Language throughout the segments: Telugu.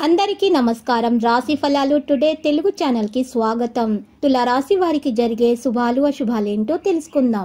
అందరికీ నమస్కారం రాశి ఫలాలు టుడే తెలుగు ఛానల్ కి స్వాగతం తుల రాశి వారికి జరిగే శుభాలు అశుభాలేంటో తెలుసుకుందాం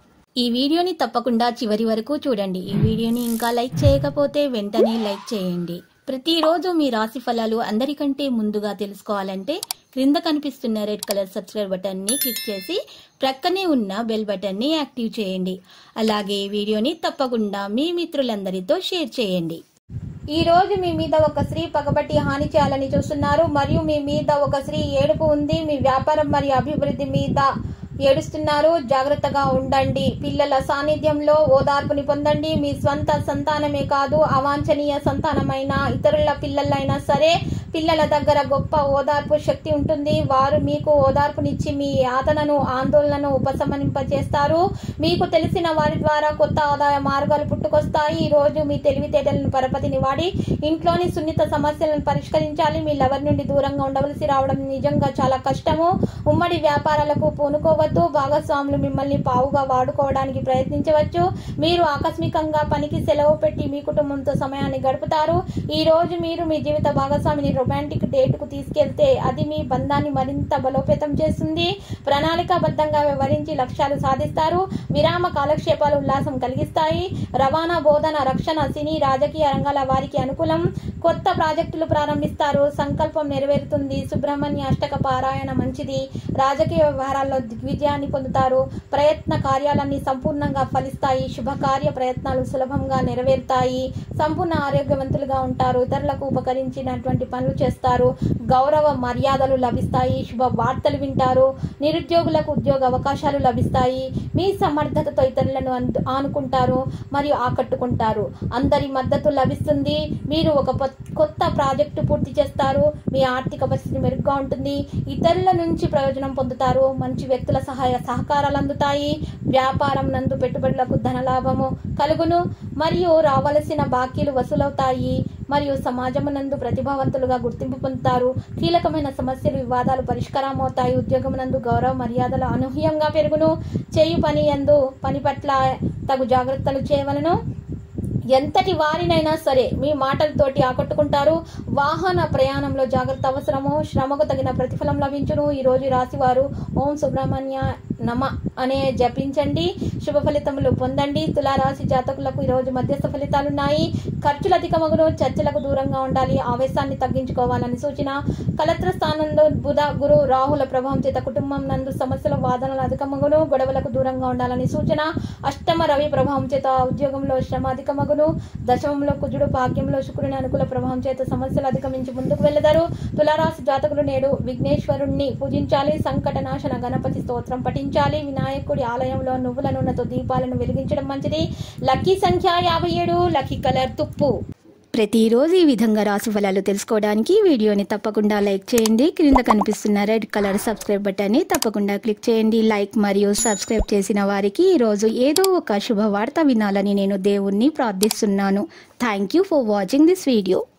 ఈ వీడియోని తప్పకుండా చివరి వరకు చూడండి ఈ వీడియోని ఇంకా లైక్ చేయకపోతే వెంటనే లైక్ చేయండి ప్రతిరోజు మీ రాశి ఫలాలు అందరికంటే ముందుగా తెలుసుకోవాలంటే క్రింద కనిపిస్తున్న రెడ్ కలర్ సబ్స్క్రైబ్ బటన్ ని క్లిక్ చేసి ప్రక్కనే ఉన్న బెల్ బటన్ ని యాక్టివ్ చేయండి అలాగే ఈ వీడియోని తప్పకుండా మీ మిత్రులందరితో షేర్ చేయండి ఈ రోజు మీ మీద ఒక స్త్రీ పగబట్టి హాని చేయాలని చూస్తున్నారు మరియు మీ మీద ఒక స్త్రీ ఏడుపు ఉంది మీ వ్యాపారం మరియు అభివృద్ధి మీద ఏడుస్తున్నారు జాగ్రత్తగా ఉండండి పిల్లల సాన్నిధ్యంలో ఓదార్పుని పొందండి మీ స్వంత సంతానమే కాదు అవాంఛనీయ సంతానమైన ఇతరుల పిల్లలైనా సరే పిల్లల దగ్గర గొప్ప ఓదార్పు శక్తి ఉంటుంది వారు మీకు ఓదార్పునిచ్చి మీ యాతనను ఆందోళనను ఉపశమనింపచేస్తారు మీకు తెలిసిన వారి ద్వారా కొత్త ఆదాయ మార్గాలు పుట్టుకొస్తాయి ఈ రోజు మీ తెలివితేటలను పరపతిని వాడి ఇంట్లోని సున్నిత సమస్యలను పరిష్కరించాలి మీ లవర్ నుండి దూరంగా ఉండవలసి రావడం నిజంగా చాలా కష్టము ఉమ్మడి వ్యాపారాలకు పూనుకోవద్దు భాగస్వాములు మిమ్మల్ని పావుగా వాడుకోవడానికి ప్రయత్నించవచ్చు మీరు ఆకస్మికంగా పనికి సెలవు పెట్టి మీ కుటుంబంతో సమయాన్ని గడుపుతారు ఈ రోజు మీరు మీ జీవిత భాగస్వామిని రొమాంటిక్ డేట్ కు తీసుకెళ్తే అది మీ బంధాన్ని మరింత బలోపేతం చేస్తుంది ప్రణాళికాబద్ధంగా వ్యవహరించి లక్ష్యాలు సాధిస్తారు విరామ కాలక్షేపాలు ఉల్లాసం కలిగిస్తాయి రవాణా బోధన రక్షణ సినీ రాజకీయ రంగాల వారికి అనుకూలం కొత్త ప్రాజెక్టులు ప్రారంభిస్తారు సంకల్పం నెరవేరుతుంది సుబ్రహ్మణ్య అష్టక పారాయణ మంచిది రాజకీయ వ్యవహారాల్లో దిగ్విజయాన్ని పొందుతారు ప్రయత్న కార్యాలన్నీ సంపూర్ణంగా ఫలిస్తాయి శుభకార్య ప్రయత్నాలు సులభంగా నెరవేరుతాయి సంపూర్ణ ఆరోగ్యవంతులుగా ఉంటారు ఇతరులకు ఉపకరించినటువంటి పనులు చేస్తారు గౌరవ మర్యాదలు లభిస్తాయి శుభ వార్తలు వింటారు నిరుద్యోగులకు ఉద్యోగ అవకాశాలు లభిస్తాయి మీ సమర్థతతో ఇతరులను అందు- ఆనుకుంటారు మరియు ఆకట్టుకుంటారు అందరి మద్దతు లభిస్తుంది మీరు ఒక పొ- కొత్త ప్రాజెక్టు పూర్తి చేస్తారు మీ ఆర్థిక పరిస్థితి మెరుగ్గా ఉంటుంది ఇతరుల నుంచి ప్రయోజనం పొందుతారు మంచి వ్యక్తుల సహాయ సహకారాలు అందుతాయి వ్యాపారం నందు పెట్టుబడులకు ధనలాభము కలుగును మరియు రావలసిన బాకీలు వసూలవుతాయి మరియు సమాజమునందు ప్రతిభావంతులుగా గుర్తింపు పొందుతారు కీలకమైన సమస్యలు వివాదాలు పరిష్కారం అవుతాయి ఉద్యోగమునందు గౌరవ మర్యాదలు అనూహ్యంగా పెరుగును చేయు పని యందు పని పట్ల తగు జాగ్రత్తలు చేయవలను ఎంతటి వారినైనా సరే మీ మాటలతోటి ఆకట్టుకుంటారు వాహన ప్రయాణంలో జాగ్రత్త అవసరము శ్రమకు తగిన ప్రతిఫలం లభించును ఈ రోజు రాశివారు ఓం సుబ్రహ్మణ్య నమ అనే జపించండి శుభ ఫలితములు పొందండి తులారాశి జాతకులకు ఈ రోజు మధ్యస్థ ఫలితాలున్నాయి ఖర్చులు అధికమగును చర్చలకు దూరంగా ఉండాలి ఆవేశాన్ని తగ్గించుకోవాలని సూచన కలత్ర స్థానంలో బుధ గురు రాహుల ప్రభావం చేత కుటుంబం నందు సమస్యల వాదనలు అధికమగును గొడవలకు దూరంగా ఉండాలని సూచన అష్టమ రవి ప్రభావం చేత ఉద్యోగంలో శ్రమ అధికమగును దశమంలో కుజుడు భాగ్యంలో శుక్రుని అనుకూల ప్రభావం చేత సమస్యలు అధిగమించి ముందుకు వెళ్లదారు తులారాశి జాతకులు నేడు విఘ్నేశ్వరుణ్ణి పూజించాలి సంకట నాశన గణపతి స్తోత్రం పఠించాలి వినాయకుడి ఆలయంలో నువ్వుల నూనెతో దీపాలను వెలిగించడం మంచిది లక్కీ సంఖ్య యాభై ఏడు లక్కీ కలర్ తుప్పు ప్రతిరోజు ఈ విధంగా రాశి ఫలాలు తెలుసుకోవడానికి వీడియోని తప్పకుండా లైక్ చేయండి క్రింద కనిపిస్తున్న రెడ్ కలర్ సబ్స్క్రైబ్ బటన్ని తప్పకుండా క్లిక్ చేయండి లైక్ మరియు సబ్స్క్రైబ్ చేసిన వారికి ఈరోజు ఏదో ఒక శుభవార్త వినాలని నేను దేవుణ్ణి ప్రార్థిస్తున్నాను thank you for watching this video